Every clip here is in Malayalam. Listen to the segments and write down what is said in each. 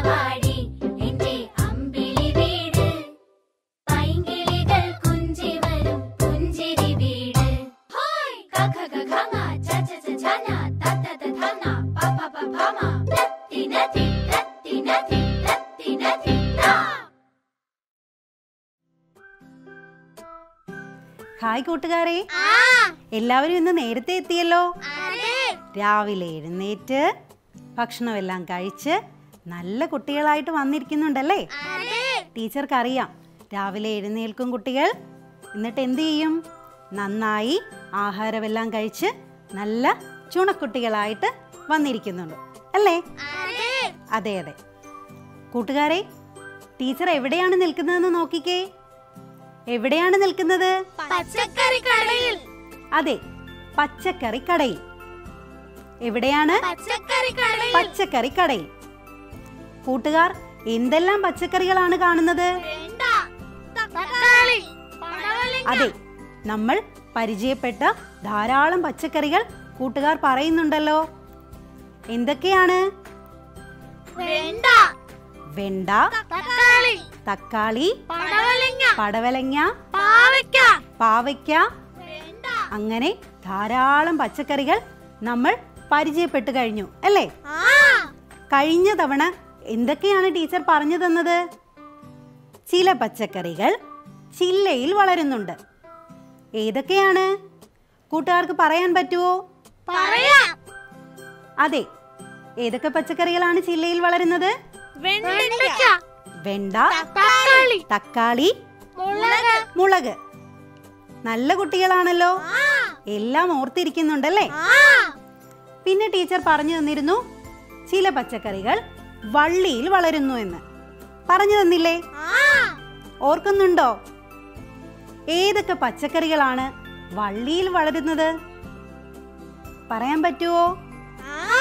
അങ്കവാടി എന്റെ അമ്പിളി വീട് പൈങ്കിളികൾ കുഞ്ചി വരും പുഞ്ചിരി വീട് ഹോയ് കഖ ഖ ഖ ങ ച ച ച ഛ ന ത ത ത ധ ന പ പ പ ഭ മ തത്തി നതി തത്തി നതി തത്തി നതി ത ഹായ് കൂട്ടുകാരെ എല്ലാവരും ഇന്ന് നേരത്തെ എത്തിയല്ലോ രാവിലെ എഴുന്നേറ്റ് ഭക്ഷണമെല്ലാം കഴിച്ച് നല്ല കുട്ടികളായിട്ട് വന്നിരിക്കുന്നുണ്ടല്ലേ ടീച്ചർക്ക് അറിയാം രാവിലെ എഴുന്നേൽക്കും കുട്ടികൾ എന്നിട്ട് എന്ത് ചെയ്യും നന്നായി ആഹാരമെല്ലാം കഴിച്ച് നല്ല ചുണക്കുട്ടികളായിട്ട് വന്നിരിക്കുന്നുണ്ട് അല്ലേ അതെ അതെ കൂട്ടുകാരെ ടീച്ചർ എവിടെയാണ് നിൽക്കുന്നതെന്ന് നോക്കിക്കേ എവിടെയാണ് നിൽക്കുന്നത് പച്ചക്കറി കടയിൽ അതെ പച്ചക്കറി കടയിൽ എവിടെയാണ് പച്ചക്കറി കടയിൽ പച്ചക്കറി കടയിൽ കൂട്ടുകാർ എന്തെല്ലാം പച്ചക്കറികളാണ് കാണുന്നത് വേണ്ട തക്കാളി പടവലങ്ങ അതെ നമ്മൾ പരിചയപ്പെട്ട ധാരാളം പച്ചക്കറികൾ കൂട്ടുകാർ പറയുന്നുണ്ടല്ലോ എന്തൊക്കെയാണ് വേണ്ട വെണ്ട തക്കാളി തക്കാളി പടവലങ്ങ പടവലങ്ങ പാവയ്ക്ക പാവയ്ക്ക വേണ്ട അങ്ങനെ ധാരാളം പച്ചക്കറികൾ നമ്മൾ പരിചയപ്പെട്ടു കഴിഞ്ഞു അല്ലേ ആ കഴിഞ്ഞ തവണ എന്തൊക്കെയാണ് ടീച്ചർ പറഞ്ഞു തന്നത് ചില പച്ചക്കറികൾ ചില്ലയിൽ വളരുന്നുണ്ട് ഏതൊക്കെയാണ് കൂട്ടുകാർക്ക് പറയാൻ പറ്റുമോ പറയാം അതെ ഏതൊക്കെ പച്ചക്കറികളാണ് ചില്ലയിൽ വളരുന്നത് വെണ്ടയ്ക്ക വെണ്ട തക്കാളി തക്കാളി മുളക് മുളക് നല്ല കുട്ടികളാണല്ലോ ആ എല്ലാം ഓർത്തിരിക്കുന്നുണ്ടല്ലേ ആ പിന്നെ ടീച്ചർ പറഞ്ഞു തന്നിരുന്നു ചില പച്ചക്കറികൾ വള്ളിയിൽ വളരുന്നു എന്ന് പറഞ്ഞു തന്നില്ലേ ആ ഓർക്കുന്നുണ്ടോ ഏതൊക്കെ പച്ചക്കറികളാണ് വള്ളിയിൽ വളരുന്നത് പറയാൻ പറ്റുമോ ആ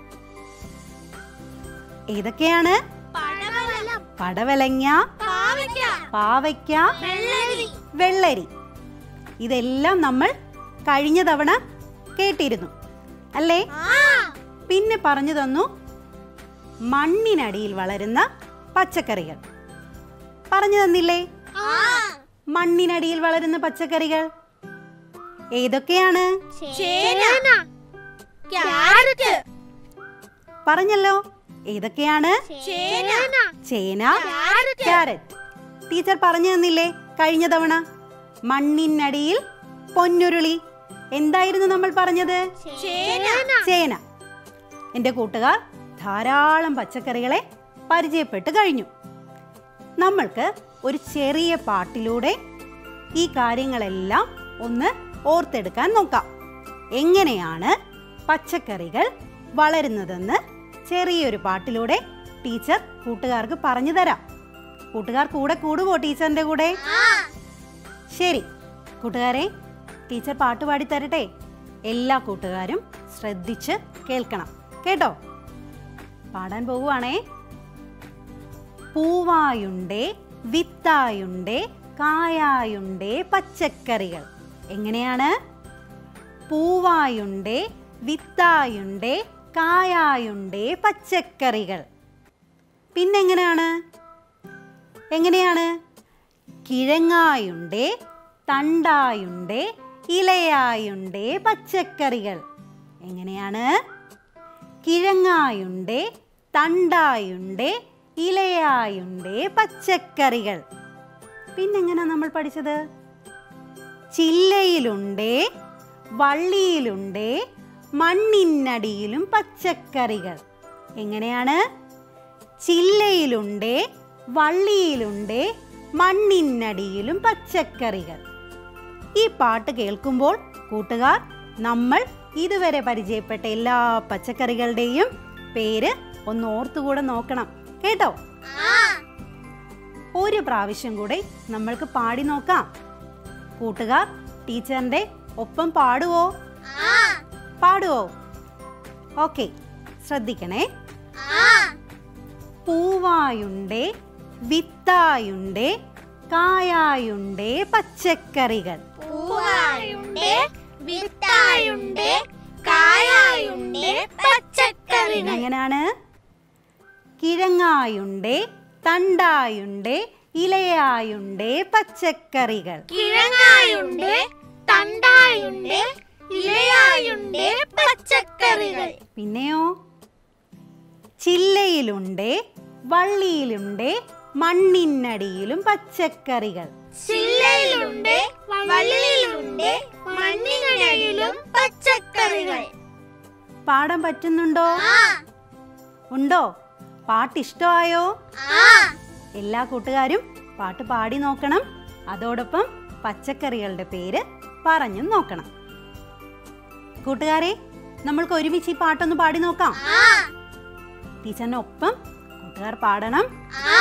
ഏതൊക്കെയാണ് പടവലം പടവലങ്ങ പാവയ്ക്ക പാവയ്ക്ക വെള്ളരി വെള്ളരി ഇതെല്ലാം നമ്മൾ കഴിഞ്ഞ തവണ കേട്ടിരുന്നു അല്ലേ ആ പിന്നെ പറഞ്ഞു തന്നു മണ്ണിനടിയിൽ വളരുന്ന പച്ചക്കറികൾ പറഞ്ഞു തന്നില്ലേ ആ മണ്ണിനടിയിൽ വളരുന്ന പച്ചക്കറികൾ ഏതൊക്കെയാണ് ചേന ക്യാരറ്റ് പറഞ്ഞല്ലോ ഏതൊക്കെയാണ് ചേന ചേന ക്യാരറ്റ് ക്യാരറ്റ് ടീച്ചർ പറഞ്ഞു തന്നില്ലേ കഴിഞ്ഞ തവണ മണ്ണിനടിയിൽ പൊന്നുരുളി എന്തായിരുന്നു നമ്മൾ പറഞ്ഞത് ചേന ചേന എൻ്റെ കൂട്ടുകാർ ധാരാളം പച്ചക്കറികളെ പരിചയപ്പെട്ട് കഴിഞ്ഞു നമ്മൾക്ക് ഒരു ചെറിയ പാട്ടിലൂടെ ഈ കാര്യങ്ങളെല്ലാം ഒന്ന് ഓർത്തെടുക്കാൻ നോക്കാം എങ്ങനെയാണ് പച്ചക്കറികൾ വളരുന്നതെന്ന് ചെറിയൊരു പാട്ടിലൂടെ ടീച്ചർ കൂട്ടുകാർക്ക് പറഞ്ഞു തരാം കൂട്ടുകാർ കൂടെ കൂടുവോ ടീച്ചറിൻ്റെ കൂടെ ആ ശരി കൂട്ടുകാരെ ടീച്ചർ പാട്ട് പാടി തരട്ടെ എല്ലാ കൂട്ടുകാരും ശ്രദ്ധിച്ച് കേൾക്കണം കേട്ടോ പാടാൻ പോവുകയാണേ പൂവായുണ്ടേ വിത്തായുണ്ടേ കായായുണ്ടേ പച്ചക്കറികൾ എങ്ങനെയാണ് പൂവായുണ്ടേ വിത്തായുണ്ടേ കായായുണ്ടേ പച്ചക്കറികൾ പിന്നെങ്ങനെയാണ് എങ്ങനെയാണ് കിഴങ്ങായുണ്ടേ തണ്ടായുണ്ടേ ഇലയായുണ്ടേ പച്ചക്കറികൾ എങ്ങനെയാണ് കിഴങ്ങായുണ്ടേ തണ്ടായുണ്ടേ ഇലയായുണ്ടേ പച്ചക്കറികൾ പിന്നെങ്ങനെ നമ്മൾ പഠിച്ചത് ചില്ലയിലുണ്ടേ വള്ളിയിലുണ്ടേ മണ്ണിനടിയിലും പച്ചക്കറികൾ എങ്ങനെയാണ് ചില്ലയിലുണ്ടേ വള്ളിയിലുണ്ടേ മണ്ണിനടിയിലും പച്ചക്കറികൾ ഈ പാട്ട് കേൾക്കുമ്പോൾ കൂട്ടുകാർ നമ്മൾ ഇതുവരെ പരിചയപ്പെട്ട എല്ലാ പച്ചക്കറികളുടെയും പേര് ഒന്ന് ഓർത്തുകൂടെ നോക്കണം കേട്ടോ ആ ഒരു പ്രാവശ്യം കൂടെ നമ്മൾക്ക് പാടി നോക്കാം കൂട്ടുകാർ ടീച്ചറിന്റെ ഒപ്പം പാടുവോ ആ പാടുവോ ഓക്കെ ശ്രദ്ധിക്കണേ ആ പൂവായുണ്ടേ വിത്തായുണ്ടേ കായായുണ്ടേ പച്ചക്കറികൾ പൂവായുണ്ട് വിത്തായുണ്ട് കായായുണ്ട് പച്ചക്കറികൾ എങ്ങനെയാണ് കിഴങ്ങായുണ്ടേ തണ്ടായുണ്ടേ ഇലയായുണ്ടേ പച്ചക്കറികൾ കിഴങ്ങായുണ്ട് തണ്ടായുണ്ട് ഇലയായുണ്ട് പച്ചക്കറികൾ പിന്നെയോ ചില്ലയിലുണ്ടേ വള്ളിയിലുണ്ടേ മണ്ണിനടിയിലും പച്ചക്കറികൾ ചില്ലയിലുണ്ട് വള്ളിയിലുണ്ട് മണ്ണിനടിയിലും പച്ചക്കറികൾ പാടാൻ പറ്റുന്നുണ്ടോ ആ ഉണ്ടോ പാട്ട് ഇഷ്ടമായോ ആ എല്ലാ കൂട്ടുകാരും പാട്ട് പാടി നോക്കണം അതോടൊപ്പം പച്ചക്കറികളുടെ പേര് പറഞ്ഞും നോക്കണം കൂട്ടുകാരെ നമ്മൾക്ക് ഒരുമിച്ച് ഈ പാട്ടൊന്ന് പാടി നോക്കാം ആ ടീച്ചറിനൊപ്പം കൂട്ടുകാർ പാടണം ആ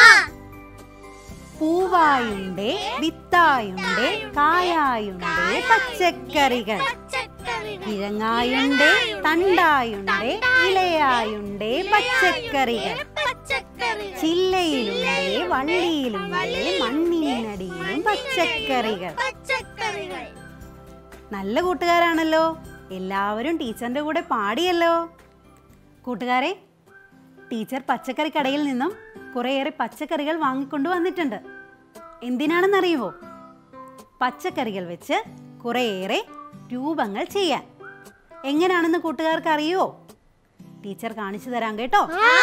പൂവായുണ്ടേ വിത്തായുണ്ടേ കായായുണ്ടേ പച്ചക്കറികൾ പച്ചക്കറികൾ കിഴങ്ങായുണ്ടേ തണ്ടായുണ്ടേ ഇലയായുണ്ടേ പച്ചക്കറികൾ പച്ചക്കറികൾ ചില്ലയിലുണ്ടേ വള്ളിയിലുണ്ടേ മണ്ണിനടിയിലും പച്ചക്കറികൾ പച്ചക്കറികൾ നല്ല കൂട്ടുകാരാണല്ലോ എല്ലാവരും ടീച്ചറിൻ്റെ കൂടെ പാടിയല്ലോ കൂട്ടുകാരെ ടീച്ചർ പച്ചക്കറി കടയിൽ നിന്നും കുറേയേറെ പച്ചക്കറികൾ വാങ്ങിക്കൊണ്ട് വന്നിട്ടുണ്ട് എന്തിനാണെന്നറിയുമോ പച്ചക്കറികൾ വെച്ച് കുറേയേറെ രൂപങ്ങൾ ചെയ്യാൻ എങ്ങനെയാണെന്ന് കൂട്ടുകാർക്ക് അറിയുമോ ടീച്ചർ കാണിച്ചു തരാം കേട്ടോ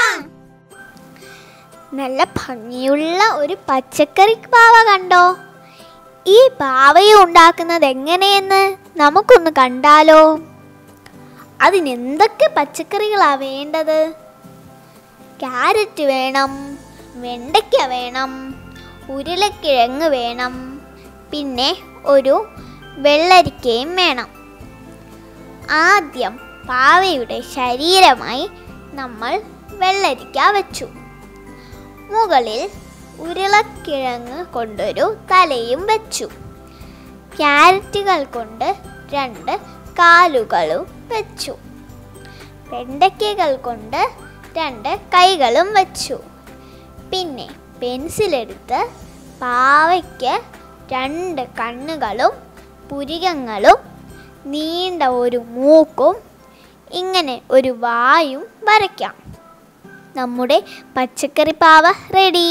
നല്ല ഭംഗിയുള്ള ഒരു പച്ചക്കറി പാവ കണ്ടോ ഈ പാവയെ ഉണ്ടാക്കുന്നത് എങ്ങനെയെന്ന് നമുക്കൊന്ന് കണ്ടാലോ അതിനെന്തൊക്കെ പച്ചക്കറികളാ വേണ്ടത് ക്യാരറ്റ് വേണം വെണ്ടയ്ക്ക വേണം ഉരുളക്കിഴങ്ങ് വേണം പിന്നെ ഒരു വെള്ളരിക്കയും വേണം ആദ്യം പാവയുടെ ശരീരമായി നമ്മൾ വെള്ളരിക്ക വെച്ചു മുകളിൽ ഉരുളക്കിഴങ്ങ് കൊണ്ടൊരു തലയും വെച്ചു ക്യാരറ്റുകൾ കൊണ്ട് രണ്ട് കാലുകളും വെച്ചു വെണ്ടയ്ക്കകൾ കൊണ്ട് രണ്ട് കൈകളും വെച്ചു പിന്നെ പെൻസിലെടുത്ത് പാവയ്ക്ക് രണ്ട് കണ്ണുകളും പുരികങ്ങളും നീണ്ട ഒരു മൂക്കും ഇങ്ങനെ ഒരു വായും വരയ്ക്കാം നമ്മുടെ പച്ചക്കറി പാവ റെഡി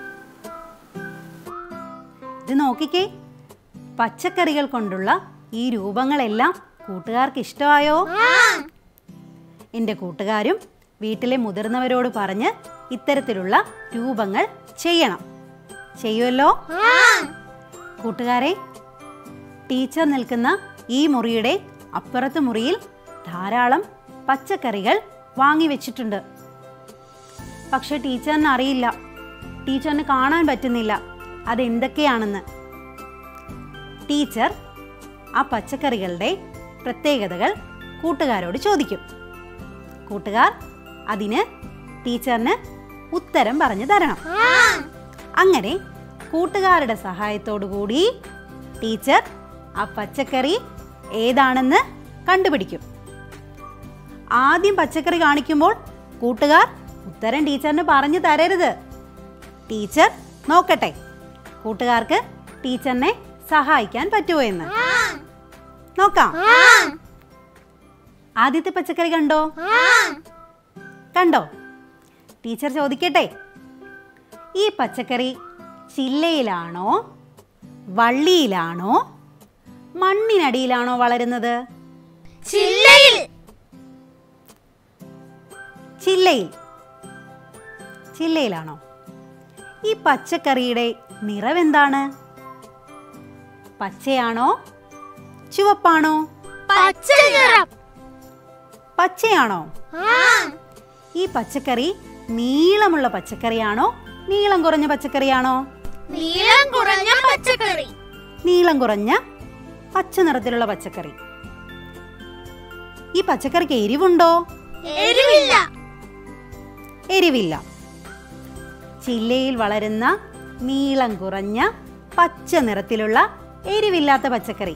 ഇത് നോക്കിക്കേ പച്ചക്കറികൾ കൊണ്ടുള്ള ഈ രൂപങ്ങളെല്ലാം കൂട്ടുകാർക്ക് ഇഷ്ടമായോ എൻ്റെ കൂട്ടുകാരും വീട്ടിലെ മുതിർന്നവരോട് പറഞ്ഞ് ഇത്തരത്തിലുള്ള രൂപങ്ങൾ ചെയ്യണം ചെയ്യുമല്ലോ കൂട്ടുകാരെ ടീച്ചർ നിൽക്കുന്ന ഈ മുറിയുടെ അപ്പുറത്തെ മുറിയിൽ ധാരാളം പച്ചക്കറികൾ വാങ്ങി വെച്ചിട്ടുണ്ട് പക്ഷെ ടീച്ചറിന് അറിയില്ല ടീച്ചറിന് കാണാൻ പറ്റുന്നില്ല അതെന്തൊക്കെയാണെന്ന് ടീച്ചർ ആ പച്ചക്കറികളുടെ പ്രത്യേകതകൾ കൂട്ടുകാരോട് ചോദിക്കും കൂട്ടുകാർ അതിന് ടീച്ചറിന് ഉത്തരം പറഞ്ഞു തരണം അങ്ങനെ കൂട്ടുകാരുടെ സഹായത്തോടു കൂടി ടീച്ചർ ആ പച്ചക്കറി ഏതാണെന്ന് കണ്ടുപിടിക്കും ആദ്യം പച്ചക്കറി കാണിക്കുമ്പോൾ കൂട്ടുകാർ ഉത്തരം ടീച്ചറിന് പറഞ്ഞു തരരുത് ടീച്ചർ നോക്കട്ടെ കൂട്ടുകാർക്ക് ടീച്ചറിനെ സഹായിക്കാൻ പറ്റുമോ എന്ന് നോക്കാം ആദ്യത്തെ പച്ചക്കറി കണ്ടോ കണ്ടോ ടീച്ചർ ചോദിക്കട്ടെ ഈ പച്ചക്കറി ചില്ലയിലാണോ വള്ളിയിലാണോ മണ്ണിനടിയിലാണോ വളരുന്നത് ചില്ലയിൽ ചില്ലയിൽ ചില്ലയിലാണോ ഈ പച്ചക്കറിയുടെ നിറമെന്താണ് പച്ചയാണോ ചുവപ്പാണോ പച്ച നിറം പച്ചയാണോ ഈ പച്ചക്കറി നീളമുള്ള പച്ചക്കറിയാണോ നീളം കുറഞ്ഞ പച്ചക്കറിയാണോ നീളം കുറഞ്ഞ പച്ചക്കറി നീളം കുറഞ്ഞ പച്ച നിറത്തിലുള്ള പച്ചക്കറി ഈ പച്ചക്കറിക്ക് എരിവുണ്ടോ എരിവില്ല എരിവില്ല ചില്ലയിൽ വളരുന്ന നീളം കുറഞ്ഞ പച്ച നിറത്തിലുള്ള എരിവില്ലാത്ത പച്ചക്കറി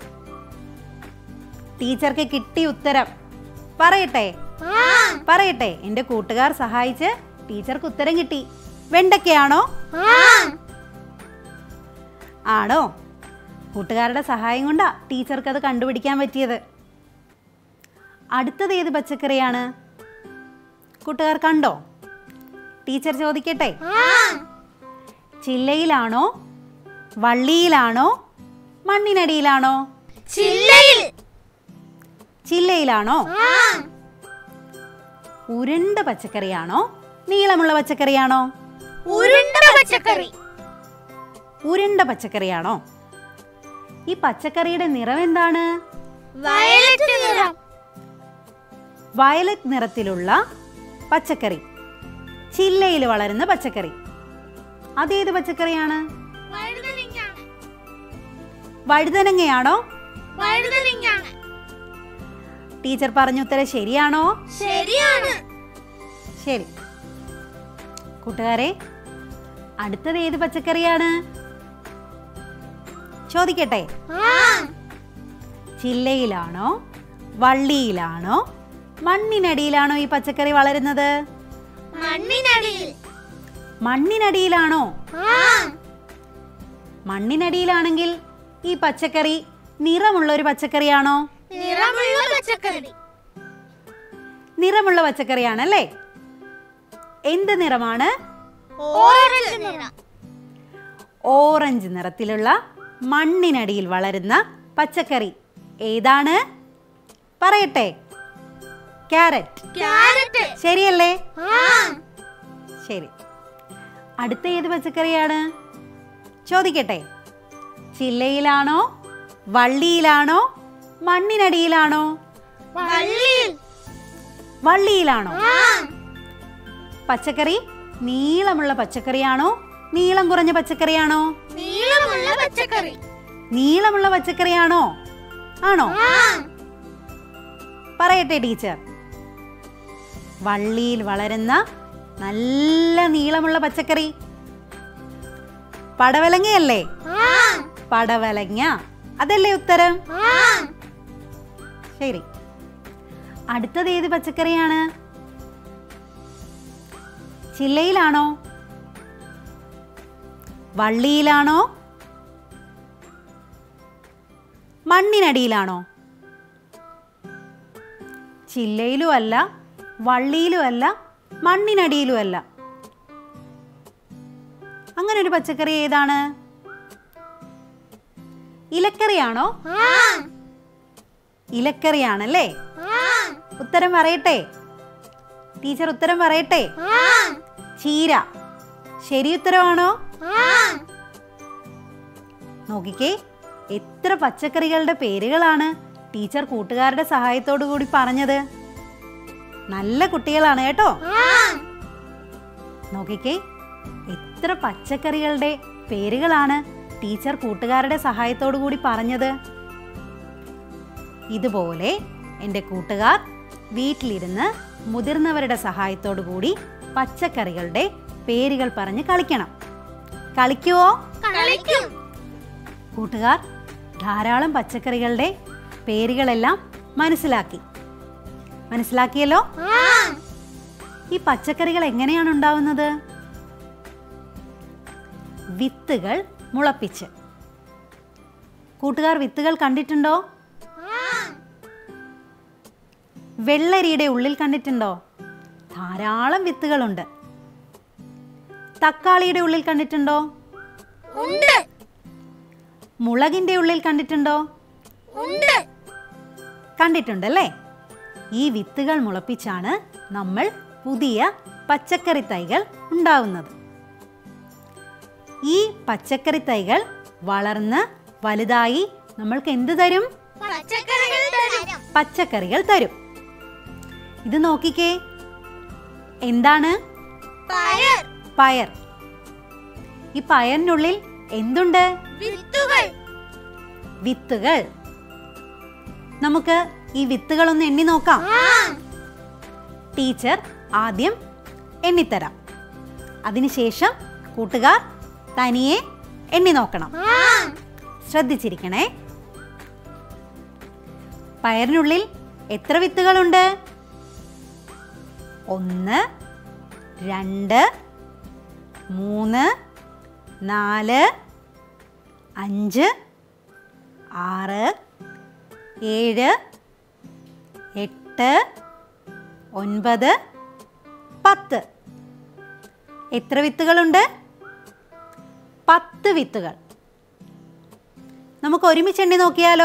ടീച്ചർക്ക് കിട്ടിയ ഉത്തരം പറയട്ടെ പറയട്ടെ എൻ്റെ കൂട്ടുകാർ സഹായിച്ച് ടീച്ചർക്ക് ഉത്തരം കിട്ടി വെണ്ടയ്ക്കയാണോ ആണോ കൂട്ടുകാരുടെ സഹായം കൊണ്ടാ ടീച്ചർക്ക് അത് കണ്ടുപിടിക്കാൻ പറ്റിയത് അടുത്തത് ഏത് പച്ചക്കറിയാണ് കൂട്ടുകാർ കണ്ടോ ടീച്ചർ ചോദിക്കട്ടെ ചില്ലയിലാണോ വള്ളിയിലാണോ മണ്ണിനടിയിലാണോ ചില്ലയിൽ ചില്ലയിലാണോ ഉരുണ്ട പച്ചക്കറിയാണോ നീളമുള്ള പച്ചക്കറിയാണോ ഉരുണ്ട പച്ചക്കറി ഉരുണ്ട പച്ചക്കറിയാണോ ഈ പച്ചക്കറിയുടെ നിറം എന്താണ് വയലറ്റ് നിറം വയലറ്റ് നിറത്തിലുള്ള പച്ചക്കറി ചില്ലയിൽ വളരുന്ന പച്ചക്കറി അതേത് പച്ചക്കറിയാണ് വഴുതനങ്ങയാണ് വഴുതനങ്ങയാണോ വഴുതനങ്ങയാണ് ടീച്ചർ പറഞ്ഞ ഉത്തരം ശരിയാണോ ശരിയാണ് ശരി കൂട്ടുകാരെ അടുത്തത് ഏത് പച്ചക്കറിയാണ് ചോദിക്കട്ടെ ചില്ലയിലാണോ വള്ളിയിലാണോ മണ്ണിനടിയിലാണോ ഈ പച്ചക്കറി വളരുന്നത് മണ്ണിനടിയിൽ മണ്ണിനടിയിലാണോ മണ്ണിനടിയിലാണെങ്കിൽ ഈ പച്ചക്കറി നിറമുള്ള ഒരു പച്ചക്കറിയാണോ നിറമുള്ള പച്ചക്കറി നിറമുള്ള പച്ചക്കറിയാണല്ലേ എന്ത് നിറമാണ് ഓറഞ്ച് നിറം ഓറഞ്ച് നിറത്തിലുള്ള മണ്ണിനടിയിൽ വളരുന്ന പച്ചക്കറി ഏതാണ് പറയട്ടെ ക്യാരറ്റ് ക്യാരറ്റ് ശരിയല്ലേ ആ ശരി അടുത്ത ഏത് പച്ചക്കറിയാണ് ചോദിക്കട്ടെ ചില്ലയിലാണോ വള്ളിയിലാണോ മണ്ണിനടിയിലാണോ വള്ളിയിൽ വള്ളിയിലാണോ ആ പച്ചക്കറി നീളമുള്ള പച്ചക്കറിയാണോ നീളം കുറഞ്ഞ പച്ചക്കറിയാണോ നീളമുള്ള പച്ചക്കറി നീളമുള്ള പച്ചക്കറിയാണോ ആണോ ആ പറയട്ടെ ടീച്ചർ വള്ളിയിൽ വളരുന്ന നല്ല നീളമുള്ള പച്ചക്കറി പടവലങ്ങയല്ലേ ആ പടവലങ്ങ അതല്ലേ ഉത്തരം ആ ശരി അടുത്തത് ഏത് പച്ചക്കറിയാണ് ചില്ലയിലാണോ വള്ളിയിലാണോ മണ്ണിനടിയിലാണോ ചില്ലയിലും അല്ല വള്ളിയിലും അല്ല മണ്ണിനടിയിലും അല്ല അങ്ങനെ ഒരു പച്ചക്കറി ഏതാണ് ഇലക്കറിയാണോ ആ ഇലക്കറിയാണല്ലേ ആ ഉത്തരം പറയട്ടെ ടീച്ചർ ഉത്തരം പറയട്ടെ ആ ചീര ശരി ഉത്തരവാണോ ആ നോക്കിക്കേ എത്ര പച്ചക്കറികളുടെ പേരുകളാണ് ടീച്ചർ കൂട്ടുകാരുടെ സഹായത്തോടു കൂടി പറഞ്ഞത് നല്ല കുട്ടികളാണ് കേട്ടോ ആ നോക്കിക്കേ എത്ര പച്ചക്കറികളുടെ പേരുകളാണ് ടീച്ചർ കൂട്ടുകാരുടെ സഹായത്തോടു കൂടി പറഞ്ഞത് ഇതുപോലെ എൻ്റെ കൂട്ടുകാർ വീട്ടിലിരുന്ന് മുതിർന്നവരുടെ സഹായത്തോടു കൂടി പച്ചക്കറികളുടെ പേരുകൾ പറഞ്ഞ് കളിക്കണം കളിക്കുവോ കളിക്കും കൂട്ടുകാർ ധാരാളം പച്ചക്കറികളുടെ പേരുകളെല്ലാം മനസ്സിലാക്കി മനസ്സിലാക്കിയല്ലോ ആ ഈ പച്ചക്കറികൾ എങ്ങനെയാണ് ഉണ്ടാവുന്നത് വിത്തുകൾ മുളപ്പിച്ച് കൂട്ടുകാർ വിത്തുകൾ കണ്ടിട്ടുണ്ടോ വെള്ളരിയുടെ ഉള്ളിൽ കണ്ടിട്ടുണ്ടോ ധാരാളം വിത്തുകളുണ്ട് തക്കാളിയുടെ ഉള്ളിൽ കണ്ടിട്ടുണ്ടോ ഉണ്ട് മുളകിന്റെ ഉള്ളിൽ കണ്ടിട്ടുണ്ടോ ഉണ്ട് കണ്ടിട്ടുണ്ടല്ലേ ഈ വിത്തുകൾ മുളപ്പിച്ചാണ് നമ്മൾ പുതിയ പച്ചക്കറി തൈകൾ ഉണ്ടാവുന്നത് ഈ പച്ചക്കറി തൈകൾ വളർന്ന് വലുതായി നമ്മൾക്ക് എന്ത് തരും പച്ചക്കറികൾ തരും പച്ചക്കറികൾ തരും ഇത് നോക്കിക്കേ എന്താണ് പയർ പയർ ഈ പയറിനുള്ളിൽ എന്തുണ്ട് വിത്തുകൾ വിത്തുകൾ നമുക്ക് ഈ വിത്തുകളൊന്ന് എണ്ണി നോക്കാം ആ ടീച്ചർ ആദ്യം എണ്ണിത്തരാം അതിനുശേഷം കൂട്ടുകാർ തനിയെ എണ്ണി നോക്കണം ആ ശ്രദ്ധിച്ചിരിക്കണേ പയറിനുള്ളിൽ എത്ര വിത്തുകളുണ്ട് ഒന്ന് രണ്ട് മൂന്ന് നാല് അഞ്ച് ആറ് ഏഴ് എട്ട് ഒൻപത് പത്ത് എത്ര വിത്തുകളുണ്ട് പത്ത് വിത്തുകൾ നമുക്ക് ഒരുമിച്ച് എണ്ണി നോക്കിയാലോ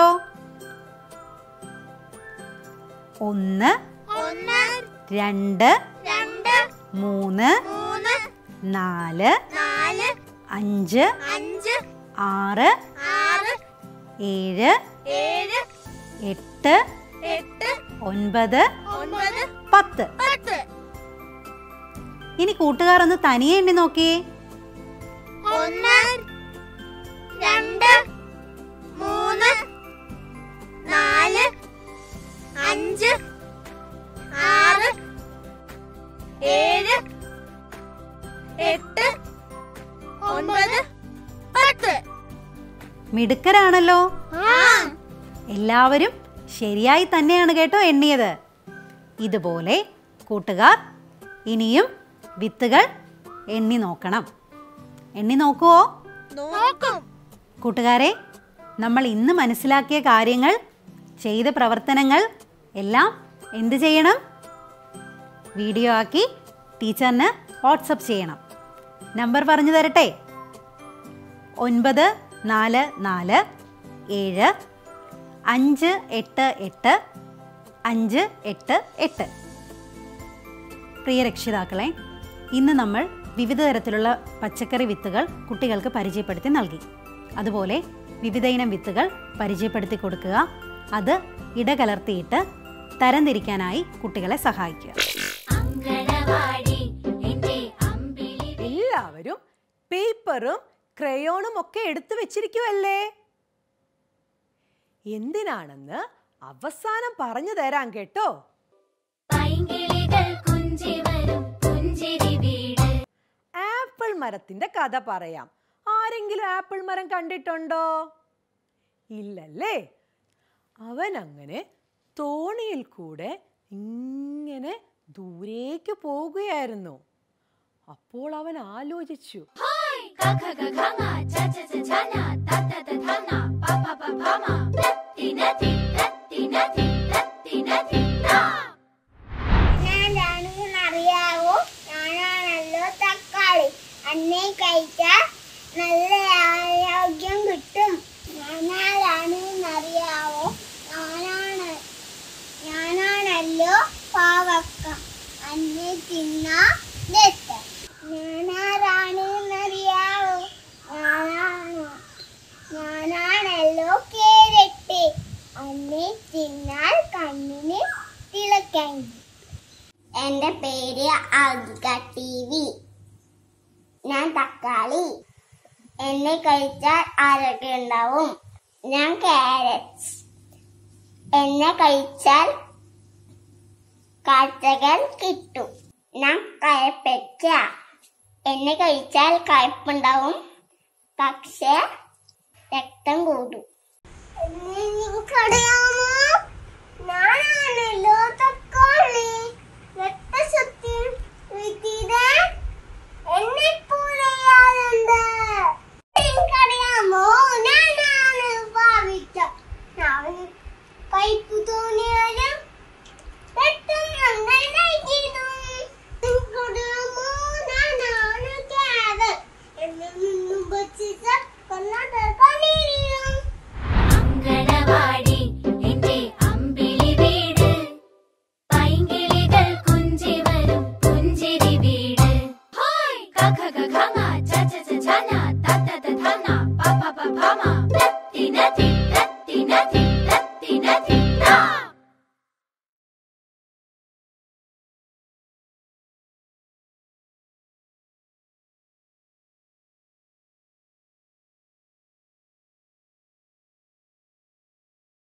ഒന്ന് ഒന്ന് രണ്ട് രണ്ട് മൂന്ന് മൂന്ന് നാല് നാല് അഞ്ച് അഞ്ച് ആറ് ആറ് ഏഴ് ഏഴ് എട്ട് എട്ട് ഒൻപത് ഒൻപത് പത്ത് പത്ത് ഇനി കൂട്ടുകാർ ഒന്ന് തനിയെ എണ്ണി നോക്കിയേ ഒന്ന് രണ്ട് മൂന്ന് നാല് അഞ്ച് ആറ് ഏഴ് എട്ട് ഒൻപത് പത്ത് മിടുക്കരാണല്ലോ ആ എല്ലാവരും ശരിയായി തന്നെയാണ് കേട്ടോ എണ്ണിയത് ഇതുപോലെ കൂട്ടുകാർ ഇനിയും വിത്തുകൾ എണ്ണി നോക്കണം എണ്ണി നോക്കുവോ നോക്കും കൂട്ടുകാരെ നമ്മൾ ഇന്ന് മനസ്സിലാക്കിയ കാര്യങ്ങൾ ചെയ്ത പ്രവർത്തനങ്ങൾ എല്ലാം എന്ത് ചെയ്യണം വീഡിയോ ആക്കി ടീച്ചറിന് വാട്സപ്പ് ചെയ്യണം നമ്പർ പറഞ്ഞു തരട്ടെ ഒൻപത് നാല് നാല് ഏഴ് അഞ്ച് എട്ട് എട്ട് അഞ്ച് എട്ട് എട്ട് പ്രിയ രക്ഷിതാക്കളെ ഇന്ന് നമ്മൾ വിവിധ തരത്തിലുള്ള പച്ചക്കറി വിത്തുകൾ കുട്ടികൾക്ക് പരിചയപ്പെടുത്തി നൽകി അതുപോലെ വിവിധ ഇനം വിത്തുകൾ പരിചയപ്പെടുത്തി കൊടുക്കുക അത് ഇടകലർത്തിയിട്ട് തരംതിരിക്കാനായി കുട്ടികളെ സഹായിക്കുക അങ്കണവാടി എന്റെ അമ്പിളി എല്ലാവരും പേപ്പറും ക്രയോണും ഒക്കെ എടുത്തു വെച്ചിരിക്കുവല്ലേ എന്തിനാണെന്ന് അവസാനം പറഞ്ഞു തരാം കേട്ടോ പൈങ്കിളികൾ കുഞ്ചി വരും പുഞ്ചിരി വീട് ആപ്പിൾ മരത്തിന്റെ കഥ പറയാം ആരെങ്കിലും ആപ്പിൾ മരം കണ്ടിട്ടുണ്ടോ ഇല്ലല്ലേ അവൻ അങ്ങനെ തോണിയിൽ കൂടെ ഇങ്ങനെ ദൂരേക്ക് പോകുകയായിരുന്നു അപ്പോൾ അവൻ ആലോചിച്ചു ഹോയ് കഖ ഖഖ ച ച ച ഛന ത ത ത ധ ന പ പ പ ഭ മ തത്തിന തി തത്തിന തി തത്തിന തി ത ഞാനാണെന്നറിയാവോ ഞാനാണല്ലോ തക്കാളി അന്നേ കഴിച്ചാൽ നല്ല ആരോഗ്യം കിട്ടും ഞാനാണെന്നറിയാവോ ഞാനാണ് ഞാനാണല്ലോ പാവക്ക അന്നെ തിന്നാ രസം ഞാനാരാണെന്നറിയാവോ ഞാനാണ് ഞാനാണല്ലോ കേരട്ട് അന്നെ തിന്നാൽ കണ്ണിന് തിളക്കാൻ എന്റെ പേര് ആദിക ടി വി ഞാൻ തക്കാളി എന്നെ കഴിച്ചാൽ ആരോഗ്യം ഉണ്ടാവും ഞാൻ കാരറ്റ്സ് എന്നെ കഴിച്ചാൽ കാഴ്ചകൾ കിട്ടും ഞാൻ കയപ്പച്ച എന്നെ കഴിച്ചാൽ കയ്പുണ്ടാവും പക്ഷെ രക്തം കൂടും നിങ്ങൾക്കറിയാമോ ഞാനാണല്ലോ